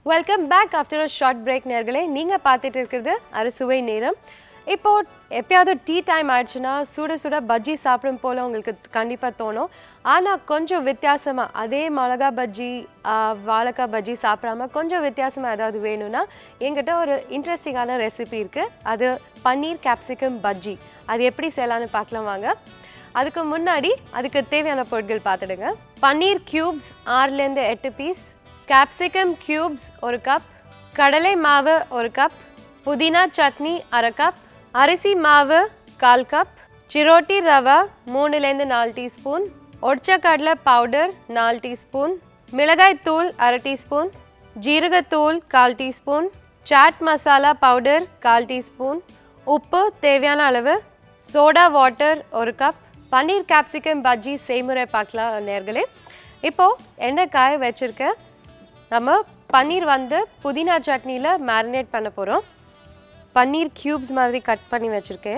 Welcome back after a short break நேர்களே நீங்கள் பார்த்துட்டு இருக்கிறது அறுசுவை நேரம் இப்போ எப்பயாவது டீ டைம் ஆயிடுச்சுன்னா சுட சுட பஜ்ஜி சாப்பிடும் போல் உங்களுக்கு கண்டிப்பாக தோணும் ஆனால் கொஞ்சம் வித்தியாசமாக அதே மிளகா பஜ்ஜி ஆ, வாழைக்காய் பஜ்ஜி சாப்பிடாம கொஞ்சம் வித்தியாசமாக ஏதாவது வேணும்னா என்கிட்ட ஒரு இன்ட்ரெஸ்டிங்கான ரெசிபி இருக்குது அது பன்னீர் கேப்சிகம் பஜ்ஜி அது எப்படி செய்யலாம்னு பார்க்கலாம் வாங்க அதுக்கு முன்னாடி அதுக்கு தேவையான பொருட்கள் பார்த்துடுங்க பன்னீர் கியூப்ஸ் ஆறுலேருந்து எட்டு பீஸ் கேப்சிகம் கியூப்ஸ் ஒரு கப் கடலை மாவு ஒரு கப் புதினா சட்னி அரை கப் அரிசி மாவு கால் கப் சிரோட்டி ரவை மூணுலேருந்து நாலு டீஸ்பூன் ஒடிச்ச கடலை பவுடர் நாலு டீஸ்பூன் மிளகாய் தூள் அரை டீஸ்பூன் ஜீரகத்தூள் கால் டீஸ்பூன் சாட் மசாலா பவுடர் கால் டீஸ்பூன் உப்பு தேவையான அளவு சோடா வாட்டர் ஒரு கப் பன்னீர் கேப்சிகம் பஜ்ஜி செய்முறை பார்க்கலாம் நேர்களே இப்போது எண்ணெய் காய வச்சுருக்கேன் நம்ம பன்னீர் வந்து புதினா சட்னியில் மேரினேட் பண்ண போகிறோம் பன்னீர் க்யூப்ஸ் மாதிரி கட் பண்ணி வச்சுருக்கேன்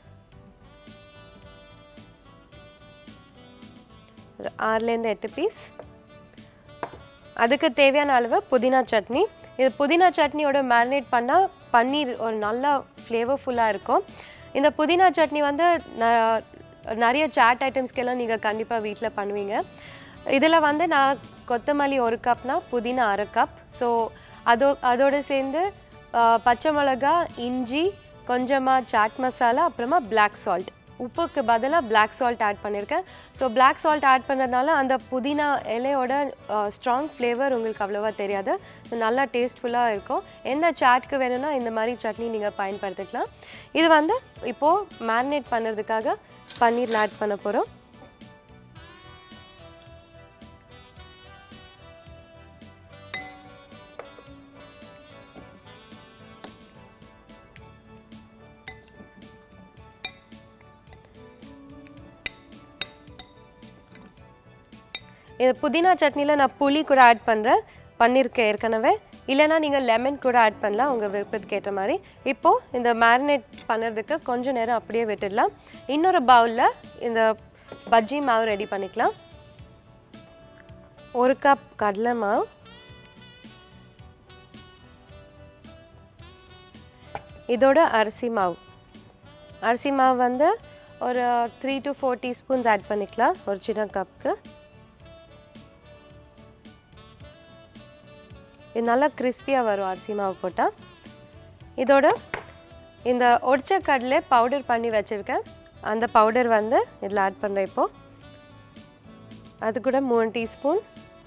ஒரு ஆறுலேருந்து எட்டு பீஸ் அதுக்கு தேவையான அளவு புதினா சட்னி இது புதினா சட்னியோட மேரினேட் பண்ணால் பன்னீர் ஒரு நல்லா ஃப்ளேவர்ஃபுல்லாக இருக்கும் இந்த புதினா சட்னி வந்து ந- நிறைய சாட் ஐட்டம்ஸ்க்கெல்லாம் நீங்கள் கண்டிப்பாக வீட்டில் பண்ணுவீங்க இதில் வந்து நான் கொத்தமல்லி ஒரு கப்னா புதினா அரை கப் ஸோ அதோ அதோடு சேர்ந்து ஆ, பச்சை மிளகா இஞ்சி கொஞ்சமாக சாட் மசாலா அப்புறமா Black சால்ட் உப்புக்கு பதிலாக Black சால்ட் ஆட் பண்ணியிருக்கேன் ஸோ Black சால்ட் ஆட் பண்ணதுனால அந்த புதினா இலையோட ஸ்ட்ராங் ஃப்ளேவர் உங்களுக்கு அவ்வளோவா தெரியாது ஸோ நல்லா டேஸ்ட்ஃபுல்லாக இருக்கும் எந்த சாட்க்கு வேணும்னா இந்த மாதிரி சட்னி நீங்கள் பயன்படுத்திக்கலாம் இது வந்து இப்போது மேரினேட் பண்ணுறதுக்காக பன்னீரில் ஆட் பண்ண போகிறோம் இது புதினா சட்னியில் நான் புளி கூட ஆட் பண்ணுறேன் பண்ணியிருக்கேன் ஏற்கனவே இல்லைன்னா நீங்கள் லெமன் கூட ஆட் பண்ணலாம் உங்கள் விருப்பத்துக்கு ஏற்ற மாதிரி இப்போது இந்த மேரினேட் பண்ணுறதுக்கு கொஞ்ச நேரம் அப்படியே விட்டுடலாம் இன்னொரு பவுலில் இந்த பஜ்ஜி மாவு ரெடி பண்ணிக்கலாம் ஒரு கப் கடலை மாவு இதோட அரிசி மாவு அரிசி மாவு வந்து ஒரு three to four teaspoons add பண்ணிக்கலாம் ஒரு சின்ன கப்புக்கு இது நல்லா கிறிஸ்பியாக வரும் அரிசி மாவு போட்டால் இதோட இந்த ஒடிச்ச கடலை பவுடர் பண்ணி வச்சுருக்கேன் அந்த பவுடர் வந்து இதில் ஆட் பண்ணுறேன் இப்போது அது கூட மூணு டீஸ்பூன்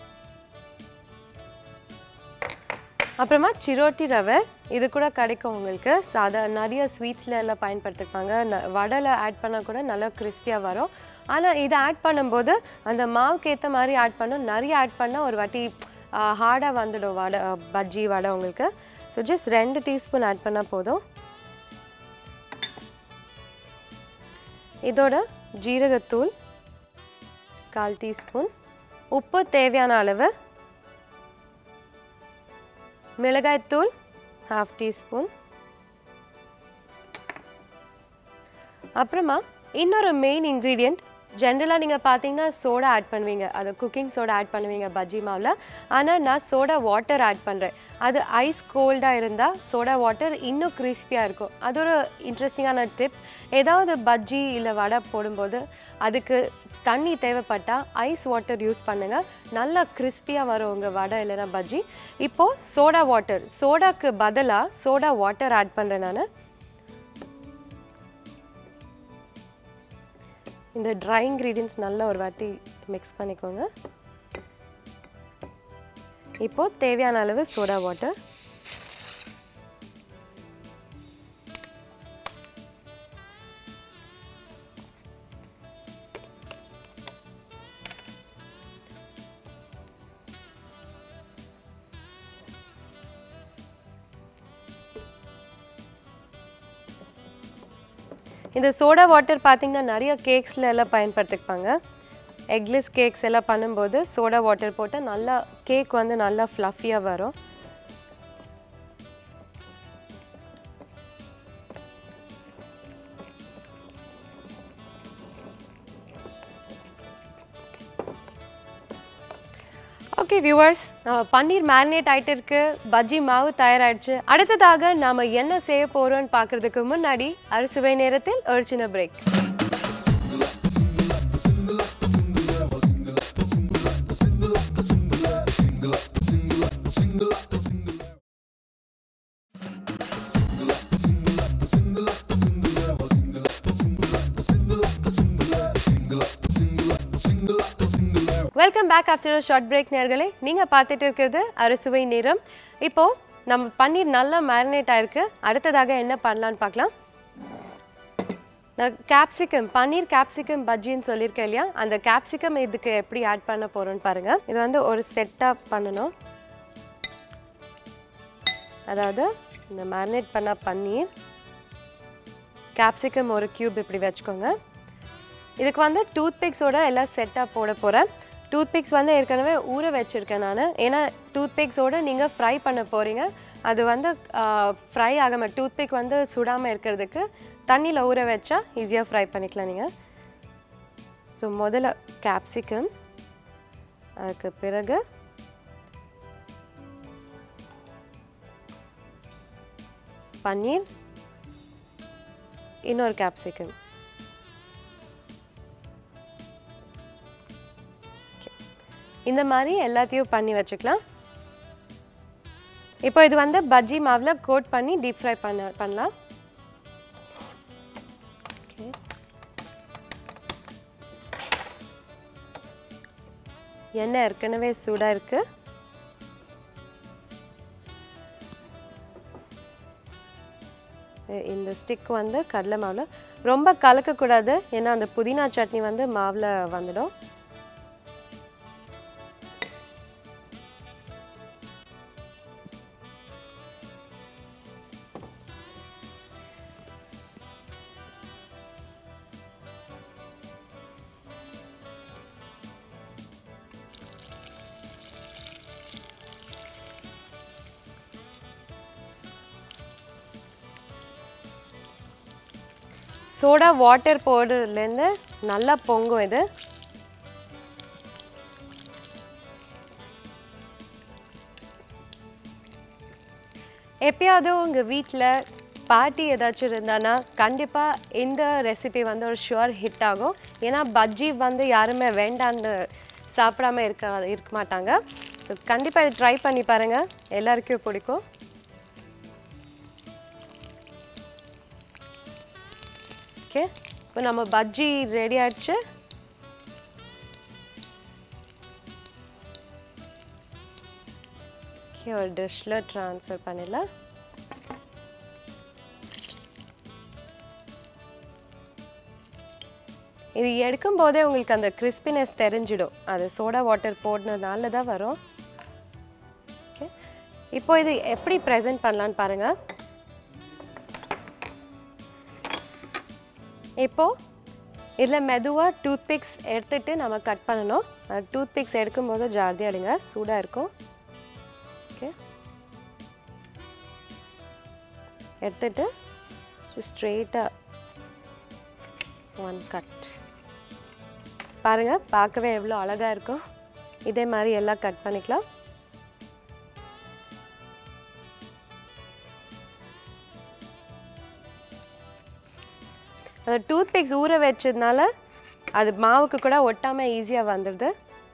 அப்புறமா சிரோட்டி ரவை இது கூட கிடைக்கும் உங்களுக்கு சாதா நிறைய ஸ்வீட்ஸில் எல்லாம் பயன்படுத்திருப்பாங்க ந- வடையில் ஆட் பண்ணால் கூட நல்லா கிறிஸ்பியாக வரும் ஆனால் இதை ஆட் பண்ணும்போது அந்த மாவுக்கு ஏற்ற மாதிரி ஆட் பண்ணும் நிறைய ஆட் பண்ணால் ஒரு வாட்டி ஹார்டாக வந்துடும் வடை அஹ், பஜ்ஜி வடை உங்களுக்கு ஸோ ஜஸ்ட் ரெண்டு டீஸ்பூன் ஆட் பண்ணால் போதும் இதோட ஜீரகத்தூள் கால் டீஸ்பூன் உப்பு தேவையான அளவு மிளகாய்த்தூள் ஹாஃப் டீஸ்பூன் அப்புறமா இன்னொரு மெயின் இன்க்ரீடியண்ட் ஜென்ரலாக நீங்கள் பார்த்தீங்கன்னா சோடா ஆட் பண்ணுவீங்க அது குக்கிங் சோடா ஆட் பண்ணுவீங்க பஜ்ஜி மாவில் ஆனால் நான் சோடா வாட்டர் ஆட் பண்ணுறேன் அது ஐஸ் கோல்டாக இருந்தால் சோடா வாட்டர் இன்னும் கிறிஸ்பியாக இருக்கும் அது ஒரு இன்ட்ரெஸ்டிங்கான டிப் ஏதாவது பஜ்ஜி இல்லை வடை போடும்போது அதுக்கு தண்ணி தேவைப்பட்டால் ஐஸ் வாட்டர் யூஸ் பண்ணுங்கள் நல்லா கிறிஸ்பியாக வரும் உங்கள் வடை இல்லைன்னா பஜ்ஜி இப்போது சோடா வாட்டர் சோடாக்கு பதிலாக சோடா வாட்டர் ஆட் பண்ணுறேன் நான் இந்த ட்ரை இன்க்ரீடியன்ஸ் நல்லா ஒரு வாட்டி மிக்ஸ் பண்ணிக்கோங்க இப்போது தேவையான அளவு சோடா வாட்டர் இந்த சோடா வாட்டர் பார்த்தீங்கன்னா நிறைய கேக்ஸில் எல்லாம் பயன்படுத்திப்பாங்க எக்லெஸ் கேக்ஸ் எல்லாம் பண்ணும்போது சோடா வாட்டர் போட்டால் நல்லா கேக் வந்து நல்லா ஃப்ளஃபியாக வரும் ஓகே வியூவர்ஸ் பன்னீர் மேரினேட் ஆயிட்டு இருக்கு பஜ்ஜி மாவு தயாராயிடுச்சு அடுத்ததாக நாம என்ன செய்ய போறோம்னு பார்க்கறதுக்கு முன்னாடி அறுசுவை நேரத்தில் ஒரு சின்ன break welcome back after short break நேர்களே நீங்கள் பார்த்துட்டு இருக்கிறது அறுசுவை நேரம் இப்போ நம்ம பன்னீர் நல்லா மேரினேட் ஆயிருக்கு அடுத்ததாக என்ன பண்ணலான்னு பார்க்கலாம் நான் கேப்சிகம் பன்னீர் கேப்சிகம் பஜ்ஜின்னு சொல்லியிருக்கேன் இல்லையா அந்த கேப்சிகம் இதுக்கு எப்படி ஆட் பண்ண போகிறோன்னு பாருங்கள் இது வந்து ஒரு செட்டாக பண்ணணும் அதாவது இந்த மேரினேட் பண்ண பன்னீர் கேப்சிகம் ஒரு க்யூப் இப்படி வச்சுக்கோங்க இதுக்கு வந்து டூத் பிக்ஸோட எல்லாம் செட்டாக போட போகிறேன் டூத் பிக்ஸ் வந்து ஏற்கனவே ஊற வச்சுருக்கேன் நான் ஏன்னா டூத் பிக்ஸோட நீங்கள் ஃப்ரை பண்ண போகிறீங்க அது வந்து ஃப்ரை ஆகாமல் டூத் பிக் வந்து சுடாமல் இருக்கிறதுக்கு தண்ணியில் ஊற வச்சா ஈஸியாக ஃப்ரை பண்ணிக்கலாம் நீங்கள் ஸோ முதல்ல கேப்சிகம் அதுக்கு பிறகு பன்னீர் இன்னொரு கேப்சிகம் இந்த மாதிரி எல்லாத்தையும் பண்ணி வச்சுக்கலாம் இப்போ இது வந்து பஜ்ஜி மாவில் கோட் பண்ணி டீப் ஃப்ரை பண்ண பண்ணலாம் Okay. எண்ணெய் ஏற்கனவே சூடாக இருக்கு இ- இந்த ஸ்டிக் வந்து கடலை மாவில் ரொம்ப கலக்கக்கூடாது ஏன்னா அந்த புதினா சட்னி வந்து மாவில் வந்துடும் சோடா வாட்டர் போடுறதுலேருந்து நல்லா பொங்கும் இது எப்பயாவது உங்கள் வீட்டில் பார்ட்டி ஏதாச்சும் இருந்தானா கண்டிப்பாக இந்த ரெசிபி வந்து ஒரு ஷுவர் ஹிட் ஆகும் ஏன்னா பஜ்ஜி வந்து யாருமே வேண்டான்னு சாப்பிடாம இருக்க இருக்க மாட்டாங்க ஸோ கண்டிப்பாக இது ட்ரை பண்ணி பாருங்கள் எல்லாருக்கும் பிடிக்கும் ஓகே இப்போ நம்ம பஜ்ஜி ரெடி ஆயிடுச்சு ஓகே ஒரு டிஷ்ஷில் ட்ரான்ஸ்ஃபர் பண்ணிடலாம் இது எடுக்கும் போதே உங்களுக்கு அந்த கிறிஸ்பினஸ் தெரிஞ்சிடும் அது சோடா வாட்டர் போடுனதுனால தான் வரும் ஓகே இப்போ இது எப்படி ப்ரெசென்ட் பண்ணலான்னு பாருங்கள் இப்போ இதில் மெதுவாக டூத் பிக்ஸ் எடுத்துட்டு நம்ம கட் பண்ணணும் டூத் பிக்ஸ் எடுக்கும்போது ஜாலியாக எடுங்க சூடாக இருக்கும் ஓகே எடுத்துட்டு ஸ்ட்ரெயிட்டாக ஒன் கட் பாருங்கள் பார்க்கவே எவ்வளோ அழகாக இருக்கும் இதே மாதிரி எல்லாம் கட் பண்ணிக்கலாம் அது டூத் பிக்ஸ் ஊற வச்சதுனால அது மாவுக்கு கூட ஒட்டாமல் ஈஸியாக வந்துடுது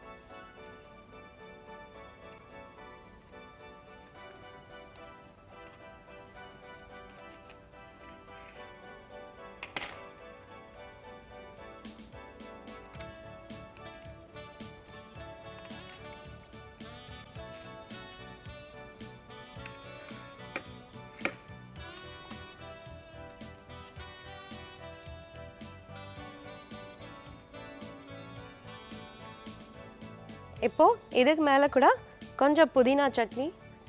இப்போ இதுக்கு மேலே கூட கொஞ்சம் புதினா சட்னி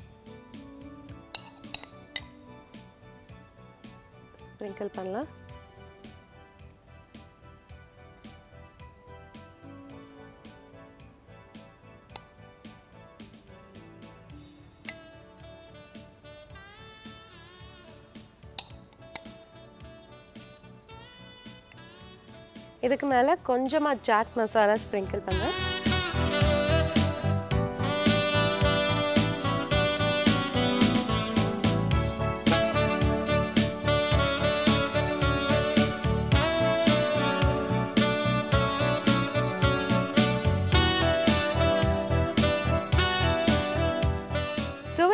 ஸ்ப்ரிங்கிள் பண்ணலாம் இதுக்கு மேலே கொஞ்சமாக சாட் மசாலா ஸ்ப்ரிங்கிள் பண்ணுறேன்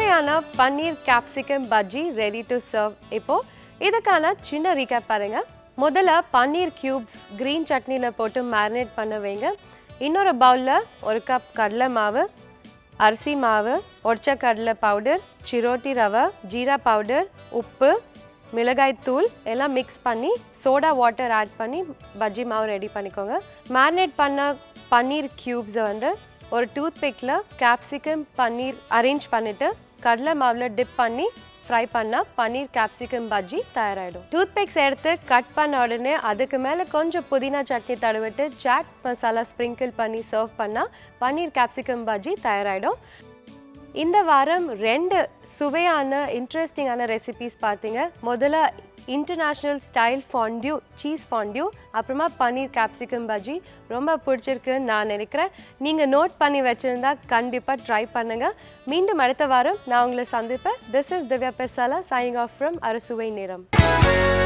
சுவையான paneer capsicum bajji ready to serve இப்போ இதுக்கான சின்ன ரீகேப் பாருங்க முதல்ல பன்னீர் கியூப்ஸ் க்ரீன் சட்னியில் போட்டு மேரினேட் பண்ண வைங்க இன்னொரு பவுலில் ஒரு கப் கடலை மாவு அரிசி மாவு உடச்ச கடலை பவுடர் சிரோட்டி ரவை ஜீரா பவுடர் உப்பு மிளகாய் தூள் எல்லாம் மிக்ஸ் பண்ணி சோடா வாட்டர் ஆட் பண்ணி பஜ்ஜி மாவு ரெடி பண்ணிக்கோங்க மேரினேட் பண்ண பன்னீர் க்யூப்ஸை வந்து ஒரு டூத் பிக்கில் கேப்சிகம் பன்னீர் அரேஞ்ச் பண்ணிவிட்டு கடலை மாவில் டிப் பண்ணி ஃப்ரை பண்ணால் பன்னீர் கேப்சிகம் பஜ்ஜி தயாராகிடும் டூத் பிக்ஸ் எடுத்து கட் பண்ண உடனே அதுக்கு மேலே கொஞ்சம் புதினா சட்னி தடவிட்டு சாட் மசாலா ஸ்ப்ரிங்கிள் பண்ணி சர்வ் பண்ணால் பன்னீர் கேப்சிகம் பஜ்ஜி தயாராகிடும் இந்த வாரம் ரெண்டு சுவையான இன்ட்ரெஸ்டிங்கான ரெசிபீஸ் பார்த்தீங்க முதல்ல international style fondue cheese fondue அப்புறமா பன்னீர் கேப்சிகம் பஜ்ஜி ரொம்ப பிடிச்சிருக்குன்னு நான் நினைக்கிறேன் நீங்கள் நோட் பண்ணி வச்சுருந்தா கண்டிப்பாக ட்ரை பண்ணுங்கள் மீண்டும் அடுத்த வாரம் நான் உங்களை சந்திப்பேன் this is Divya Pesala signing off from அறுசுவை நேரம்